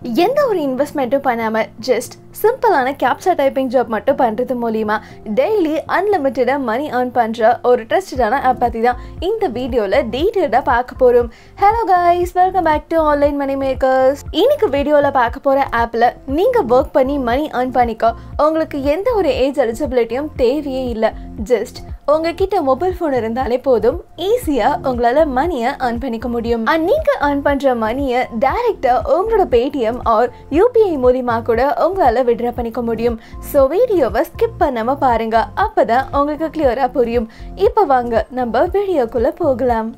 எந்த ஒரு இன்வெஸ்ட்மெண்ட்டும் பண்ணாமல் ஜஸ்ட் சிம்பிளான கேப்சா டைப்பிங் ஜாப் மட்டும் பண்ணுறது மூலிமா டெய்லி அன்லிமிட்டடாக மணி ஏர்ன் பண்ணுற ஒரு ட்ரஸ்டடான ஆப் பற்றி தான் இந்த வீடியோவில் டீட்டெயிலாக பார்க்க போகிறோம் hello guys welcome back to online money makers இன்னைக்கு வீடியோவில் பார்க்க போகிற ஆப்பில் நீங்கள் ஒர்க் பண்ணி மணி ஏர்ன் பண்ணிக்க உங்களுக்கு எந்த ஒரு ஏஜ் எலிஜிபிலிட்டியும் தேவையே இல்லை ஜஸ்ட் உங்ககிட்ட மொபைல் ஃபோன் இருந்தாலே போதும் ஈஸியாக உங்களால் மணியை ஏர்ன் பண்ணிக்க முடியும் அண்ட் நீங்கள் ஏர்ன் பண்ணுற மணியை டைரெக்டாக உங்களோட பேடிஎம் ஆர் யூபிஐ மூலிமா கூட உங்களால் விட்ரா பண்ணிக்க முடியும் ஸோ வீடியோவை ஸ்கிப் பண்ணாமல் பாருங்க அப்போ தான் உங்களுக்கு கிளியராக புரியும் இப்போ வாங்க நம்ம வீடியோக்குள்ளே போகலாம்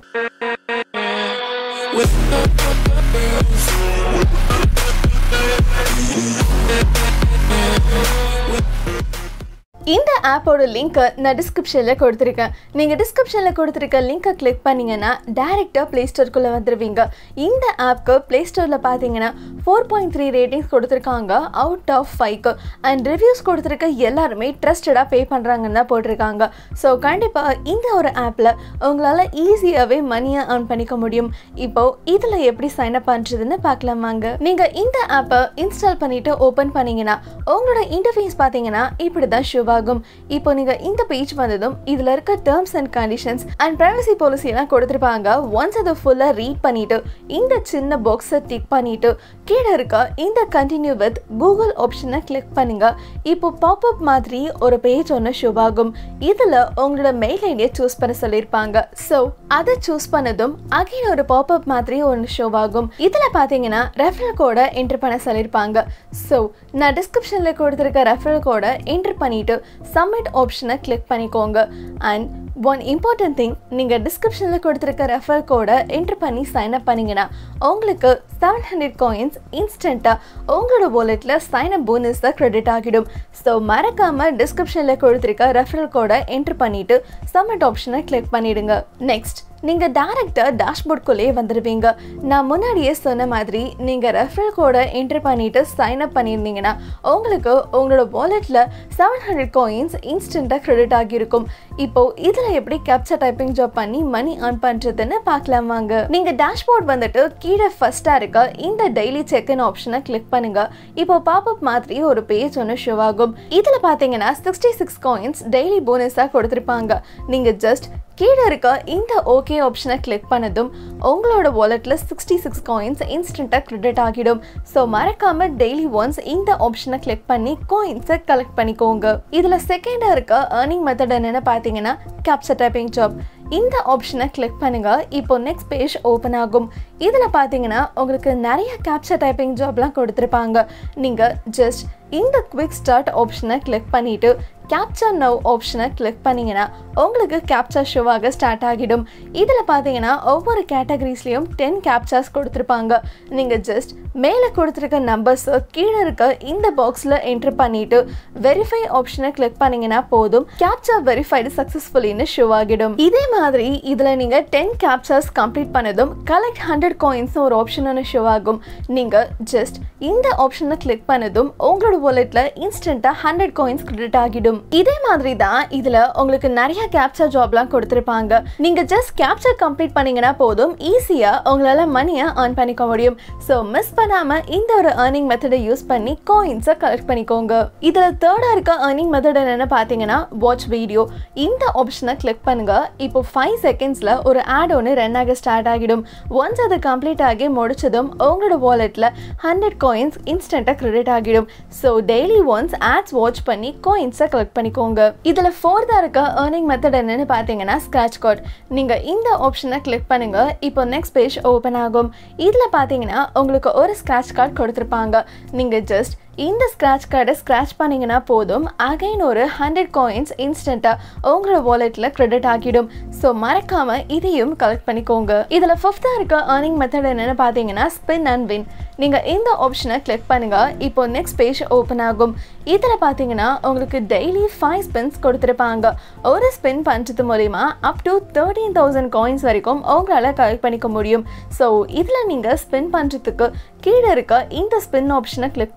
இந்த ஆப்போட லிங்க்கை நான் டிஸ்கிரிப்ஷனில் கொடுத்துருக்கேன் நீங்கள் டிஸ்கிரிப்ஷனில் கொடுத்துருக்க லிங்க்கை கிளிக் பண்ணிங்கன்னா டேரெக்டாக ப்ளே ஸ்டோருக்குள்ளே வந்துடுவீங்க இந்த ஆப்க்கு ப்ளே ஸ்டோரில் பார்த்தீங்கன்னா ஃபோர் பாயிண்ட் த்ரீ ரேட்டிங்ஸ் கொடுத்துருக்காங்க அவுட் ஆஃப் ஃபைவ்க்கு அண்ட் ரிவ்யூஸ் கொடுத்துருக்க எல்லாருமே ட்ரஸ்டடாக பே பண்ணுறாங்கன்னு தான் போட்டிருக்காங்க ஸோ கண்டிப்பாக இந்த ஒரு ஆப்பில் உங்களால் ஈஸியாகவே மணியை ஏர்ன் பண்ணிக்க முடியும் இப்போது இதில் எப்படி சைன் அப் பண்ணுறதுன்னு பார்க்கலாமாங்க நீங்கள் இந்த ஆப்பை இன்ஸ்டால் பண்ணிவிட்டு ஓப்பன் பண்ணிங்கன்னா உங்களோட இன்டர்ஃபேஸ் பார்த்தீங்கன்னா இப்படி தான் ஷூ ஆகும் இப்போ நீங்கள் இந்த பேஜ் வந்ததும் இதில் இருக்க terms and conditions and privacy policy எல்லாம் கொடுத்துருப்பாங்க ஒன்ஸ் அதை ஃபுல்லாக ரீட் பண்ணிட்டு இந்த சின்ன பாக்ஸை டிக் பண்ணிட்டு கீழே இருக்க இந்த கண்டினியூ வித் கூகுள் ஆப்ஷனை கிளிக் பண்ணுங்க இப்போ பாப்அப் மாதிரி ஒரு பேஜ் ஒன்று ஷோ ஆகும் இதில் உங்களோட மெயில் ஐடியை சூஸ் பண்ண சொல்லியிருப்பாங்க ஸோ அதை சூஸ் பண்ணதும் அகைன் ஒரு பாப்அப் மாதிரி ஒன்று ஷோ ஆகும் இதில் பார்த்தீங்கன்னா ரெஃபரல் கோடை என்டர் பண்ண சொல்லியிருப்பாங்க ஸோ நான் டிஸ்கிரிப்ஷனில் கொடுத்துருக்க ரெஃபரல் கோடை என்டர் பண்ணிட்டு சப்மிட் ஆப்ஷனை கிளிக் பண்ணிக்கோங்க அண்ட் ஒன் இம்பார்ட்டன்ட் திங் நீங்கள் டிஸ்கிரிப்ஷனில் கொடுத்துருக்க ரெஃபர் கோடை என்ட்ரு பண்ணி சைன் அப் பண்ணிங்கன்னா உங்களுக்கு செவன் ஹண்ட்ரட் காயின்ஸ் இன்ஸ்டண்ட்டாக உங்களோட வாலெட்டில் சைன் அப் போனஸ் தான் க்ரெடிட் ஆகிடும் ஸோ மறக்காமல் டிஸ்கிரிப்ஷனில் கொடுத்துருக்க ரெஃபரல் கோடை என்ட்ரு பண்ணிவிட்டு சப்மிட் ஆப்ஷனை கிளிக் பண்ணிவிடுங்க நெக்ஸ்ட் நீங்கள் டேரெக்டாக டேஷ்போர்ட்குள்ளேயே வந்துடுவீங்க நான் முன்னாடியே சொன்ன மாதிரி நீங்கள் ரெஃபரல் கோடை என்ட்ரு பண்ணிவிட்டு சைன் அப் பண்ணியிருந்தீங்கன்னா உங்களுக்கு உங்களோட வாலெட்டில் செவன் ஹண்ட்ரட் காயின்ஸ் இன்ஸ்டண்ட்டாக க்ரெடிட் ஆகியிருக்கும் இப்போது இதில் எப்படி கேப்சர் டைப்பிங் ஜாப் பண்ணி மணி ஏர்ன் பண்ணுறதுன்னு பார்க்கலாம் வாங்க நீங்கள் டேஷ்போர்ட் வந்துட்டு கீழே ஃபஸ்ட்டாக இருக்க இந்த டெய்லி செக்இன் ஆப்ஷனை கிளிக் பண்ணுங்கள் இப்போ பாப்அப் மாதிரி ஒரு பேஜ் ஒன்று ஷோ ஆகும் இதில் பார்த்தீங்கன்னா சிக்ஸ்டி சிக்ஸ் காயின்ஸ் டெய்லி போனஸாக கொடுத்துருப்பாங்க நீங்கள் ஜஸ்ட் கீழே இருக்க இந்த ஓகே ஆப்ஷனை கிளிக் பண்ணதும் உங்களோட வாலெட்டில் சிக்ஸ்டி சிக்ஸ் காயின்ஸ் இன்ஸ்டண்ட்டாக க்ரெடிட் ஆகிடும் ஸோ மறக்காமல் டெய்லி ஒன்ஸ் இந்த ஆப்ஷனை கிளிக் பண்ணி காயின்ஸை கலெக்ட் பண்ணிக்கோங்க இதில் செகண்டாக இருக்க ஏர்னிங் மெத்தட் என்னென்னு பார்த்தீங்கன்னா கேப்சர் டைப்பிங் ஜாப் இந்த ஆப்ஷனை கிளிக் பண்ணுங்க இப்போ நெக்ஸ்ட் பேஜ் ஓப்பன் ஆகும் இதில் பார்த்தீங்கன்னா உங்களுக்கு நிறைய கேப்சர் டைப்பிங் ஜாப்லாம் கொடுத்துருப்பாங்க நீங்கள் ஜஸ்ட் இந்த குவிக் ஸ்டார்ட் ஆப்ஷனை கிளிக் பண்ணிவிட்டு கேப்சர் நவ் ஆப்ஷனை கிளிக் பண்ணிங்கன்னா உங்களுக்கு கேப்சர் ஷோவாக ஸ்டார்ட் ஆகிடும் இதில் பார்த்தீங்கன்னா ஒவ்வொரு கேட்டகரிஸ்லேயும் டென் கேப்சர்ஸ் கொடுத்துருப்பாங்க நீங்கள் ஜஸ்ட் மேலே கொடுத்துருக்க நம்பர்ஸை கீழே இருக்க இந்த பாக்ஸில் என்ட்ரு பண்ணிவிட்டு வெரிஃபை ஆப்ஷனை கிளிக் பண்ணிங்கன்னா போதும் கேப்சர் வெரிஃபைடு சக்ஸஸ்ஃபுல்லின்னு ஷோ ஆகிடும் இதே மாதிரி இதில் நீங்கள் டென் கேப்சர்ஸ் கம்ப்ளீட் பண்ணதும் கலெக்ட் ஹண்ட்ரட் காயின்ஸ் ஒரு ஆப்ஷன் ஷோ ஆகும் நீங்கள் ஜஸ்ட் இந்த ஆப்ஷனை கிளிக் பண்ணதும் உங்களோட வாலெட்டில் இன்ஸ்டண்ட்டாக ஹண்ட்ரட் காயின்ஸ் கிரெடிட் ஆகிடும் இதே மாதிரி தான் இதில் உங்களுக்கு நிறைய கேப்சர் ஜாப்லாம் கொடுத்துருப்பாங்க நீங்கள் ஜஸ்ட் கேப்சர் கம்ப்ளீட் பண்ணீங்கன்னா போதும் ஈஸியாக உங்களால் மணியை ஏர்ன் பண்ணிக்க முடியும் ஸோ மிஸ் பண்ணாமல் இந்த ஒரு ஏர்னிங் மெத்தடை யூஸ் பண்ணி காயின்ஸை கலெக்ட் பண்ணிக்கோங்க இதில் தேர்டாக இருக்க ஏர்னிங் மெத்தட் என்னென்னு பார்த்தீங்கன்னா வாட்ச் வீடியோ இந்த ஆப்ஷனை கிளிக் பண்ணுங்க இப்போ ஃபைவ் செகண்ட்ஸில் ஒரு ஆட் ஒன்று ரன் ஆக ஸ்டார்ட் ஆகிடும் ஒன்ஸ் அது கம்ப்ளீட் ஆகி முடிச்சதும் உங்களோட வாலெட்டில் ஹண்ட்ரட் காயின்ஸ் இன்ஸ்டண்ட்டாக கிரெடிட் ஆகிடும் so daily once ads watch பண்ணி காயின்ஸை கலெக்ட் பண்ணிக்கோங்க இதில் ஃபோர்த்தாக இருக்க ஏர்னிங் மெத்தட் என்னன்னு பார்த்தீங்கன்னா ஸ்க்ராட்ச் கார்ட் நீங்கள் இந்த ஆப்ஷனை கிளிக் பண்ணுங்க இப்போ நெக்ஸ்ட் பேஜ் ஓப்பன் ஆகும் இதில் பார்த்தீங்கன்னா உங்களுக்கு ஒரு ஸ்க்ராட்ச் கார்டு கொடுத்துருப்பாங்க நீங்கள் ஜஸ்ட் இந்த ஸ்க்ராட்ச் கார்டை ஸ்க்ராட்ச் பண்ணிங்கன்னா போதும் அகைன் ஒரு ஹண்ட்ரட் காயின்ஸ் இன்ஸ்டண்ட்டாக உங்களோட வாலெட்டில் க்ரெடிட் ஆகிடும் ஸோ மறக்காமல் இதையும் கலெக்ட் பண்ணிக்கோங்க இதில் ஃபிஃப்த்தாக இருக்க ஏர்னிங் மெத்தட் என்னென்னு பார்த்தீங்கன்னா ஸ்பின் அண்ட் வின் நீங்கள் இந்த ஆப்ஷனை கிளிக் பண்ணுங்கள் இப்போ நெக்ஸ்ட் பேஜ் ஓப்பன் ஆகும் இதில் பார்த்தீங்கன்னா உங்களுக்கு டெய்லி ஃபைவ் ஸ்பின்ஸ் கொடுத்துருப்பாங்க ஒரு ஸ்பின் பண்ணுறது மூலிமா up to thirteen thousand coins வரைக்கும் உங்களால் கலெக்ட் பண்ணிக்க முடியும் ஸோ இதில் நீங்கள் ஸ்பின் பண்ணுறதுக்கு கீழே இருக்க இந்த ஸ்பின் ஆப்ஷனை கிளிக் பண்ணிங்கன்னா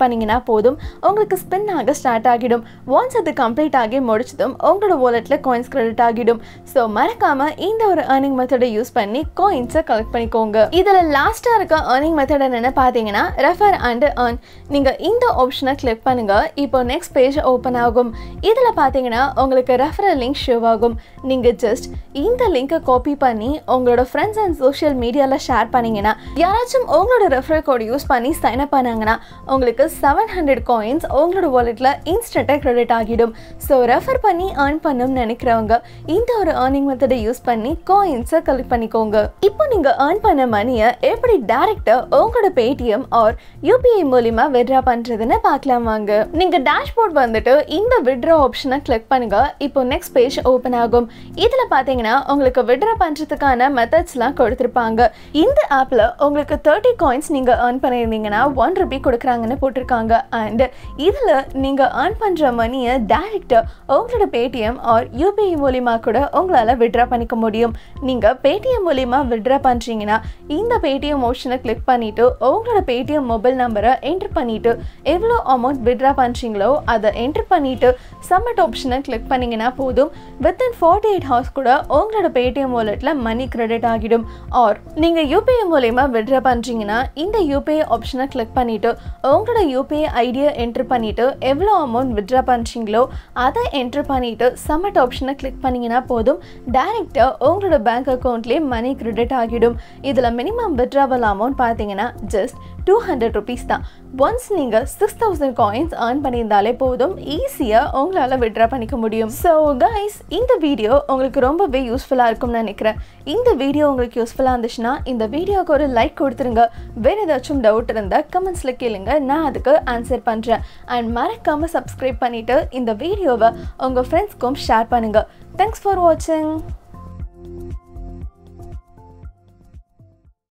போதும் உங்களுக்கு ஸ்பின் ஆக ஸ்டார்ட் ஆகிடும் ஒன்ஸ் அது கம்ப்ளீட் ஆகி முடிச்சதும் உங்களோட வாலெட்டில் காயின்ஸ் கிரெடிட் ஆகிடும் ஸோ மறக்காம இந்த ஒரு ஏர்னிங் மெத்தடை யூஸ் பண்ணி காயின்ஸை கலெக்ட் பண்ணிக்கோங்க இதில் லாஸ்ட்டாக இருக்க ஏர்னிங் மெத்தட் என்னென்னு பார்த்தீங்கன்னா ரெஃபர் அண்ட் ஏர்ன் நீங்கள் இந்த ஆப்ஷனை கிளிக் பண்ணுங்க இப்போ நெக்ஸ்ட் பேஜ் ஓப்பன் ஆகும் இதில் பார்த்தீங்கன்னா உங்களுக்கு ரெஃபரல் லிங்க் ஷோ ஆகும் நீங்கள் ஜஸ்ட் இந்த லிங்கை காப்பி பண்ணி உங்களோட ஃப்ரெண்ட்ஸ் அண்ட் சோஷியல் மீடியாவில் ஷேர் பண்ணீங்கன்னா யாராச்சும் உங்களோட ரெஃபரல் கோட் யூஸ் பண்ணி சைன் அப் பண்ணாங்கன்னா உங்களுக்கு செவன் ஹண்ட்ரட் காயின்ஸ் உங்களோட வாலெட்டில் இன்ஸ்டண்ட்டாக கிரெடிட் ஆகிடும் ஸோ ரெஃபர் பண்ணி ஏர்ன் பண்ணணும்னு நினைக்கிறவங்க இந்த ஒரு ஏர்னிங் மெத்தடை யூஸ் பண்ணி காயின்ஸை கலெக்ட் பண்ணிக்கோங்க இப்போ நீங்கள் ஏர்ன் பண்ண மணியை எப்படி டேரெக்டாக உங்களோட பேடிஎம் ஆர் யூபிஐ மூலிமா விட்ரா பண்ணுறதுன்னு பார்க்கலாம் வாங்க நீங்கள் டேஷ்போர்ட் வந்துட்டு இந்த விட்ரா ஆப்ஷனை கிளிக் பண்ணுங்க இப்போ நெக்ஸ்ட் பேஜ் ஓப்பன் ஆகும் இதில் பார்த்தீங்கன்னா உங்களுக்கு விட்ரா பண்ணுறதுக்கான மெத்தட்ஸ்லாம் கொடுத்துருப்பாங்க இந்த ஆப்பில் உங்களுக்கு தேர்ட்டி காயின்ஸ் நீங்கள் ஏர்ன் பண்ணியிருந்தீங்கன்னா ஒன் ருபி கொடுக்குறாங்கன்னு போட்டிருக்காங்க அண்ட் இதில் நீங்கள் ஏர்ன் பண்ணுற மணியை டேரெக்டாக உங்களோட பேடிஎம் ஆர் யூபிஐ மூலிமா கூட உங்களால் விட்ரா பண்ணிக்க முடியும் நீங்கள் பேடிஎம் மூலிமா விட்ரா பண்ணுறீங்கன்னா இந்த பேடிஎம் ஆப்ஷனை கிளிக் பண்ணிவிட்டு உங்களோட பேடிஎம் மொபைல் நம்பரை என்ட்ரு பண்ணிவிட்டு எவ்வளோ அமௌண்ட் விட்ரா பண்ணுறீங்களோ அதை என்ட்ரு பண்ணிவிட்டு சப்மிட் ஆப்ஷனை கிளிக் பண்ணிங்கன்னா போதும் வித்தின் ஃபார்ட்டி எயிட் ஹவர்ஸ் கூட உங்களோட பேடிஎம் வாலெட்டில் மணி கிரெடிட் ஆகிடும் ஆர் நீங்கள் யூபிஐ மூலயமா விட்ரா பண்ணுறீங்கன்னா இந்த யூபிஐ ஆப்ஷனை கிளிக் பண்ணிவிட்டு உங்களோட யூபிஐ ஐடியை என்ட்ரு பண்ணிவிட்டு எவ்வளோ அமௌண்ட் விட்ரா பண்ணுறீங்களோ அதை என்ட்ரு பண்ணிவிட்டு சப்மிட் ஆப்ஷனை கிளிக் பண்ணிங்கன்னா போதும் டைரெக்டாக உங்களோட பேங்க் அக்கௌண்ட்லேயே மணி கிரெடிட் ஆகிடும் இதில் மினிமம் விட்ராவல் அமௌண்ட் பார்த்தீங்கன்னா ஜஸ்ட் டூ ஹண்ட்ரட் ருபீஸ் தான் ஒன்ஸ் நீங்கள் சிக்ஸ் தௌசண்ட் காயின்ஸ் ஏர்ன் பண்ணியிருந்தாலே போதும் ஈஸியாக உங்களால் விட்ரா பண்ணிக்க முடியும் ஸோ கைஸ் இந்த வீடியோ உங்களுக்கு ரொம்பவே யூஸ்ஃபுல்லாக இருக்கும்னு நினைக்கிறேன் இந்த வீடியோ உங்களுக்கு யூஸ்ஃபுல்லாக இருந்துச்சுன்னா இந்த வீடியோவுக்கு ஒரு லைக் கொடுத்துருங்க வேறு ஏதாச்சும் டவுட் இருந்தால் கமெண்ட்ஸில் கேளுங்க நான் அதுக்கு ஆன்சர் பண்ணுறேன் அண்ட் மறக்காமல் சப்ஸ்கிரைப் பண்ணிவிட்டு இந்த வீடியோவை உங்கள் ஃப்ரெண்ட்ஸ்க்கும் ஷேர் பண்ணுங்கள் தேங்க்ஸ் ஃபார் வாட்சிங்